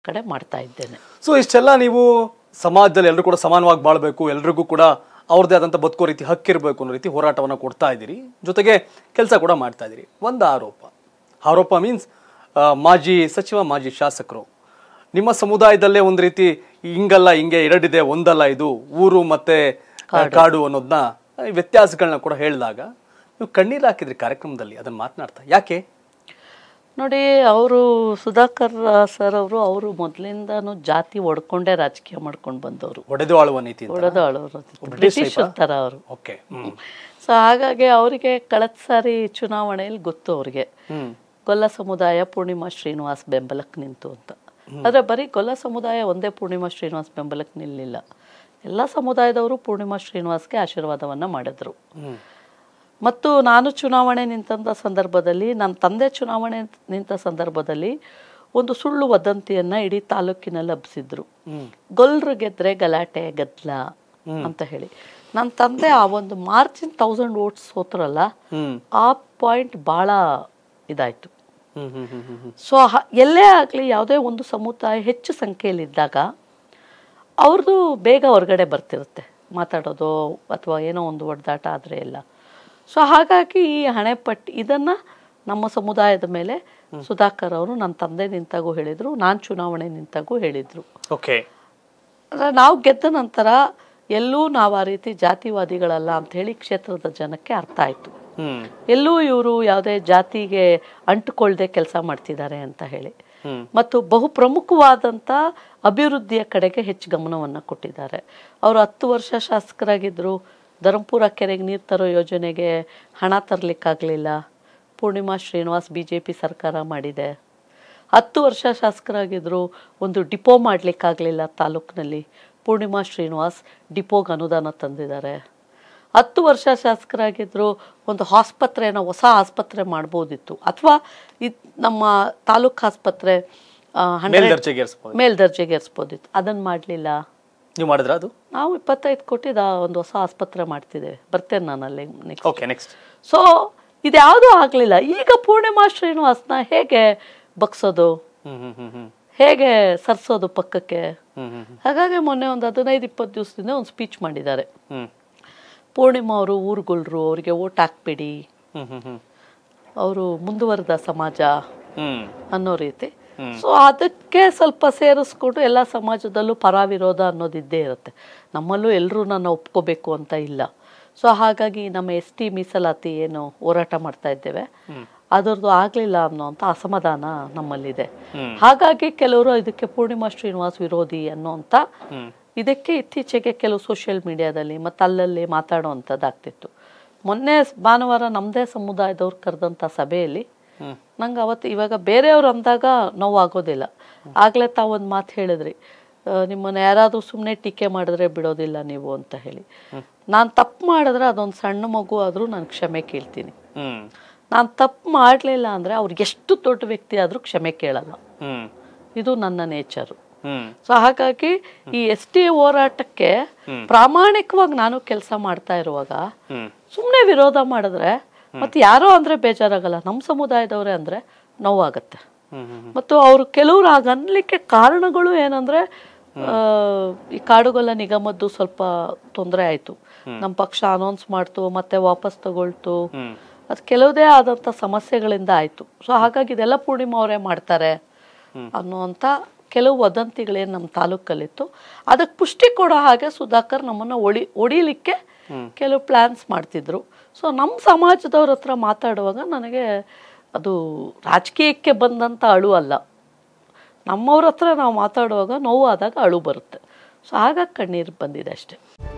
ಕಡೆ ಮಾಡ್ತಾ ಇದ್ದೇನೆ ಸೊ ಇಷ್ಟೆಲ್ಲ ನೀವು ಸಮಾಜದಲ್ಲಿ ಎಲ್ಲರೂ ಕೂಡ ಸಮಾನವಾಗಿ ಬಾಳ್ಬೇಕು ಎಲ್ರಿಗೂ ಕೂಡ ಅವ್ರದ್ದೇ ಆದಂಥ ಬದುಕೋ ರೀತಿ ಹಕ್ಕಿರಬೇಕು ಅನ್ನೋ ರೀತಿ ಹೋರಾಟವನ್ನು ಕೊಡ್ತಾ ಇದ್ದೀರಿ ಜೊತೆಗೆ ಕೆಲಸ ಕೂಡ ಮಾಡ್ತಾ ಇದ್ದೀರಿ ಒಂದು ಆರೋಪ ಆರೋಪ ಮೀನ್ಸ್ ಮಾಜಿ ಸಚಿವ ಮಾಜಿ ಶಾಸಕರು ನಿಮ್ಮ ಸಮುದಾಯದಲ್ಲೇ ಒಂದು ರೀತಿ ಹಿಂಗಲ್ಲ ಹಿಂಗೆ ಎರಡಿದೆ ಒಂದಲ್ಲ ಇದು ಊರು ಮತ್ತೆ ಆ, ಕಾಡು ಅನ್ನೋದನ್ನ ಈ ವ್ಯತ್ಯಾಸಗಳನ್ನ ಕೂಡ ಹೇಳಿದಾಗ ನೀವು ಕಣ್ಣೀರು ಹಾಕಿದ್ರಿ ಕಾರ್ಯಕ್ರಮದಲ್ಲಿ ಅದನ್ನ ಮಾತನಾಡ್ತಾ ಯಾಕೆ ನೋಡಿ ಅವರು ಸುಧಾಕರ್ ಸರ್ ಅವರು ಅವರು ಮೊದಲಿಂದನೂ ಜಾತಿ ಒಡ್ಕೊಂಡೇ ರಾಜಕೀಯ ಮಾಡ್ಕೊಂಡು ಬಂದವರು ಒಡೆದು ಆಳುವ ನೀತಿ ಅಂತ ಒಡೆದು ಆಳೋರು ಬ್ರಿಟಿಷ್ ಥರ ಅವರು ಓಕೆ ಹ್ಮ್ ಸೊ ಹಾಗಾಗಿ ಅವರಿಗೆ ಕಳೆದ ಸಾರಿ ಚುನಾವಣೆಯಲ್ಲಿ ಗೊತ್ತು ಅವ್ರಿಗೆ ಹ್ಮ್ ಗೊಲ್ಲ ಸಮುದಾಯ ಪೂರ್ಣಿಮಾ ಶ್ರೀನಿವಾಸ್ ಬೆಂಬಲಕ್ಕೆ ನಿಂತು ಅಂತ ಆದರೆ ಬರೀ ಗೊಲ್ಲ ಸಮುದಾಯ ಒಂದೇ ಪೂರ್ಣಿಮಾ ಶ್ರೀನಿವಾಸ್ ಬೆಂಬಲಕ್ಕೆ ನಿಲ್ಲಿಲ್ಲ ಎಲ್ಲ ಸಮುದಾಯದವರು ಪೂರ್ಣಿಮಾ ಶ್ರೀನಿವಾಸ್ಗೆ ಆಶೀರ್ವಾದವನ್ನ ಮಾಡಿದ್ರು ಹ್ಮ್ ಮತ್ತು ನಾನು ಚುನಾವಣೆ ನಿಂತ ಸಂದರ್ಭದಲ್ಲಿ ನನ್ನ ತಂದೆ ಚುನಾವಣೆ ನಿಂತ ಸಂದರ್ಭದಲ್ಲಿ ಒಂದು ಸುಳ್ಳು ವದಂತಿಯನ್ನ ಇಡೀ ತಾಲೂಕಿನಲ್ಲಿ ಹಬ್ಸಿದ್ರು ಹ್ಮ್ ಗೊಲ್ರು ಗೆದ್ರೆ ಗಲಾಟೆ ಗದ್ಲ ಅಂತ ಹೇಳಿ ನನ್ನ ತಂದೆ ಆ ಒಂದು ಮಾರ್ಜಿನ್ ತೌಸಂಡ್ ವೋಟ್ಸ್ ಸೋತ್ರಲ್ಲ ಹ್ಮ್ ಆ ಪಾಯಿಂಟ್ ಭಾಳ ಇದಾಯ್ತು ಹ್ಮ್ ಹ್ಮ್ ಹ್ಮ್ ಹ್ಮ್ ಹ್ಮ್ ಸೊ ಎಲ್ಲೇ ಆಗಲಿ ಯಾವುದೇ ಒಂದು ಸಮುದಾಯ ಹೆಚ್ಚು ಸಂಖ್ಯೆಯಲ್ಲಿದ್ದಾಗ ಅವ್ರದ್ದು ಬೇಗ ಹೊರಗಡೆ ಬರ್ತಿರುತ್ತೆ ಮಾತಾಡೋದು ಅಥವಾ ಏನೋ ಒಂದು ಒಡೆದಾಟ ಆದರೆ ಎಲ್ಲ ಸೊ ಹಾಗಾಗಿ ಈ ಹಣೆಪಟ್ಟಿ ಇದನ್ನು ನಮ್ಮ ಸಮುದಾಯದ ಮೇಲೆ ಸುಧಾಕರ್ ಅವರು ನನ್ನ ತಂದೆ ನಿಂತಾಗೂ ಹೇಳಿದರು ನಾನು ಚುನಾವಣೆ ನಿಂತಾಗೂ ಹೇಳಿದರು ಓಕೆ ಅಂದರೆ ನಾವು ಗೆದ್ದ ನಂತರ ಎಲ್ಲೂ ನಾವು ಆ ರೀತಿ ಜಾತಿವಾದಿಗಳಲ್ಲ ಅಂತ ಹೇಳಿ ಕ್ಷೇತ್ರದ ಜನಕ್ಕೆ ಅರ್ಥ ಆಯಿತು ಹ್ಮ್ ಎಲ್ಲೂ ಇವರು ಯಾವುದೇ ಜಾತಿಗೆ ಅಂಟುಕೊಳ್ದೆ ಕೆಲಸ ಮಾಡ್ತಿದ್ದಾರೆ ಅಂತ ಹೇಳಿ ಹ್ಮ್ ಮತ್ತು ಬಹು ಪ್ರಮುಖವಾದಂಥ ಅಭಿವೃದ್ಧಿಯ ಕಡೆಗೆ ಹೆಚ್ಚು ಗಮನವನ್ನು ಕೊಟ್ಟಿದ್ದಾರೆ ಅವರು ಹತ್ತು ವರ್ಷ ಶಾಸಕರಾಗಿದ್ದರು ಧರ್ಮಪುರ ಕೆರೆಗೆ ನೀರು ತರೋ ಯೋಜನೆಗೆ ಹಣ ತರಲಿಕ್ಕಾಗಲಿಲ್ಲ Poornima Srinivas B J P ಸರ್ಕಾರ ಮಾಡಿದೆ ಹತ್ತು ವರ್ಷ ಶಾಸಕರಾಗಿದ್ದರು ಒಂದು ಡಿಪೋ ಮಾಡಲಿಕ್ಕಾಗಲಿಲ್ಲ ತಾಲೂಕಿನಲ್ಲಿ ಪೂರ್ಣಿಮಾ ಶ್ರೀನಿವಾಸ್ ಡಿಪೋಗೆ ಅನುದಾನ ತಂದಿದ್ದಾರೆ ಹತ್ತು ವರ್ಷ ಶಾಸಕರಾಗಿದ್ದರು ಒಂದು ಆಸ್ಪತ್ರೆನ ಹೊಸ ಆಸ್ಪತ್ರೆ ಮಾಡ್ಬೋದಿತ್ತು ಅಥವಾ ಇದು ನಮ್ಮ ತಾಲೂಕು ಆಸ್ಪತ್ರೆ ಆ, 100 ಮೇಲ್ದರ್ಜೆಗೆ ಏರಿಸ್ಬೋದು ಮೇಲ್ದರ್ಜೆಗೆ ಏರಿಸ್ಬೋದಿತ್ತು ಅದನ್ನು ಮಾಡಲಿಲ್ಲ ನೀವು ಮಾಡಿದ್ರ ಅದು ನಾವು ಇಪ್ಪತ್ತೈದು ಕೋಟಿದ ಒಂದು ಹೊಸ ಆಸ್ಪತ್ರೆ ಮಾಡ್ತಿದ್ದೇವೆ ಬರ್ತೇನೆ ನಾನು ಅಲ್ಲಿ ನೆಕ್ಸ್ಟ್ ಓಕೆ ನೆಕ್ಸ್ಟ್ ಸೊ ಇದ್ಯಾವುದೂ ಆಗಲಿಲ್ಲ ಈಗ ಪೂರ್ಣಿಮಾ ಶ್ರೀನಿವಾಸ್ನ ಹೇಗೆ ಬಗ್ಸೋದು ಹ್ಮ್ ಹ್ಮ್ ಹ್ಮ್ ಹ್ಮ್ ಹೇಗೆ ಸರ್ಸೋದು ಪಕ್ಕಕ್ಕೆ ಹ್ಮ್ ಹ್ಮ್ ಹಾಗಾಗಿ ಮೊನ್ನೆ ಒಂದು ಹದಿನೈದು ಇಪ್ಪತ್ತು ದಿವಸದಿಂದ ಒಂದು ಸ್ಪೀಚ್ ಮಾಡಿದ್ದಾರೆ ಹ್ಮ್ ಪೂರ್ಣಿಮಾ ಅವರು ಊರುಗೊಳ್ರು ಅವರಿಗೆ ಓಟ್ ಹಾಕ್ಬೇಡಿ ಹ್ಮ್ ಹ್ಮ್ ಹ್ಮ್ ಅವರು ಮುಂದುವರೆದ ಸಮಾಜ ಹ್ಮ್ ಅನ್ನೋ ರೀತಿ ಸೊ ಅದಕ್ಕೆ ಸ್ವಲ್ಪ ಸೇರಿಸ್ಕೊಂಡು ಎಲ್ಲ ಸಮಾಜದಲ್ಲೂ ಪರ ವಿರೋಧ ಅನ್ನೋದಿದ್ದೇ ಇರುತ್ತೆ ನಮ್ಮಲ್ಲೂ ಎಲ್ಲರೂ ನಾನು ಒಪ್ಕೋಬೇಕು ಅಂತ ಇಲ್ಲ ಸೊ ಹಾಗಾಗಿ ನಮ್ಮ ಎಸ್ ಟಿ ಮೀಸಲಾತಿ ಏನು ಹೋರಾಟ ಮಾಡ್ತಾ ಇದ್ದೇವೆ ಅದರದ್ದು ಆಗಲಿಲ್ಲ ಅನ್ನೋಂಥ ಅಸಮಾಧಾನ ನಮ್ಮಲ್ಲಿದೆ ಹಾಗಾಗಿ ಕೆಲವರು ಇದಕ್ಕೆ ಪೂರ್ಣಿಮಾ ಶ್ರೀನಿವಾಸ್ ವಿರೋಧಿ ಅನ್ನೋಂಥ ಇದಕ್ಕೆ ಇತ್ತೀಚೆಗೆ ಕೆಲವು ಸೋಷಿಯಲ್ ಮೀಡಿಯಾದಲ್ಲಿ ಮತ್ತು ಅಲ್ಲಲ್ಲಿ ಮಾತಾಡುವಂಥದ್ದಾಗ್ತಿತ್ತು ಮೊನ್ನೆ ಭಾನುವಾರ ನಮ್ಮದೇ ಸಮುದಾಯದವ್ರು ಕರೆದಂಥ ಸಭೆಯಲ್ಲಿ ನಂಗೆ ಅವತ್ತು ಇವಾಗ ಬೇರೆಯವ್ರು ಅಂದಾಗ ನೋವಾಗೋದಿಲ್ಲ ಆಗಲೇ ತಾವೊಂದು ಮಾತು ಹೇಳಿದ್ರಿ ಆ, ನಿಮ್ಮನ್ನ ಯಾರಾದರೂ ಸುಮ್ಮನೆ ಟೀಕೆ ಮಾಡಿದ್ರೆ ಬಿಡೋದಿಲ್ಲ ನೀವು ಅಂತ ಹೇಳಿ ನಾನು ತಪ್ಪು ಮಾಡಿದ್ರೆ ಅದೊಂದು ಸಣ್ಣ ಮಗು ಆದರೂ ನಾನು ಕ್ಷಮೆ ಕೇಳ್ತೀನಿ ಹ್ಮ್ ನಾನು ತಪ್ಪು ಮಾಡಲಿಲ್ಲ ಅಂದರೆ ಅವ್ರಿಗೆ ಎಷ್ಟು ದೊಡ್ಡ ವ್ಯಕ್ತಿ ಆದರೂ ಕ್ಷಮೆ ಕೇಳಲ್ಲ ಹ್ಮ್ ಇದು ನನ್ನ ನೇಚರು ಹ್ಮ್ ಸೊ ಹಾಗಾಗಿ ಈ ಎಸ್ ಟಿ ಹೋರಾಟಕ್ಕೆ ಪ್ರಾಮಾಣಿಕವಾಗಿ ನಾನು ಕೆಲಸ ಮಾಡ್ತಾ ಇರುವಾಗ ಹ್ಮ್ ಸುಮ್ಮನೆ ವಿರೋಧ ಮಾಡಿದ್ರೆ ಮತ್ತೆ ಯಾರೋ ಅಂದ್ರೆ ಬೇಜಾರಾಗಲ್ಲ ನಮ್ಮ ಸಮುದಾಯದವರೇ ಅಂದ್ರೆ ನೋವಾಗತ್ತೆ ಹ್ಮ್ ಹ್ಮ್ ಮತ್ತು ಅವರು ಕೆಲವರು ಆಗ ಅನ್ಲಿಕ್ಕೆ ಕಾರಣಗಳು ಏನಂದ್ರೆ ಆ, ಈ ಕಾಡುಗೊಲ್ಲ ನಿಗಮದ್ದು ಸ್ವಲ್ಪ ತೊಂದರೆ ಆಯ್ತು ನಮ್ಮ ಪಕ್ಷ ಅನೌನ್ಸ್ ಮಾಡ್ತು ಮತ್ತೆ ವಾಪಸ್ ತಗೊಳ್ತು ಹ್ಮ್ ಅದು ಕೆಲವುದೇ ಆದಂಥ ಸಮಸ್ಯೆಗಳಿಂದ ಆಯ್ತು ಸೊ ಹಾಗಾಗಿ ಇದೆಲ್ಲ ಪೂರ್ಣಿಮಾ ಅವರೇ ಮಾಡ್ತಾರೆ ಅನ್ನುವಂಥ ಕೆಲವು ವದಂತಿಗಳೇನು ನಮ್ಮ ತಾಲೂಕಲ್ಲಿತ್ತು ಅದಕ್ಕೆ ಪುಷ್ಟಿ ಕೊಡೋ ಹಾಗೆ ಸುಧಾಕರ್ ನಮ್ಮನ್ನ ಒಡಿ ಒಡಿಲಿಕ್ಕೆ ಕೆಲವು ಪ್ಲಾನ್ಸ್ ಮಾಡ್ತಿದ್ರು ಸೊ ನಮ್ಮ ಸಮಾಜದವ್ರ ಹತ್ರ ಮಾತಾಡುವಾಗ ನನಗೆ ಅದು ರಾಜಕೀಯಕ್ಕೆ ಬಂದಂಥ ಅಳು ಅಲ್ಲ ನಮ್ಮವ್ರ ಹತ್ರ ನಾವು ಮಾತಾಡುವಾಗ ನೋವಾದಾಗ ಅಳು ಬರುತ್ತೆ ಸೊ ಹಾಗಾಗಿ ಕಣ್ಣೀರು ಬಂದಿದೆ ಅಷ್ಟೇ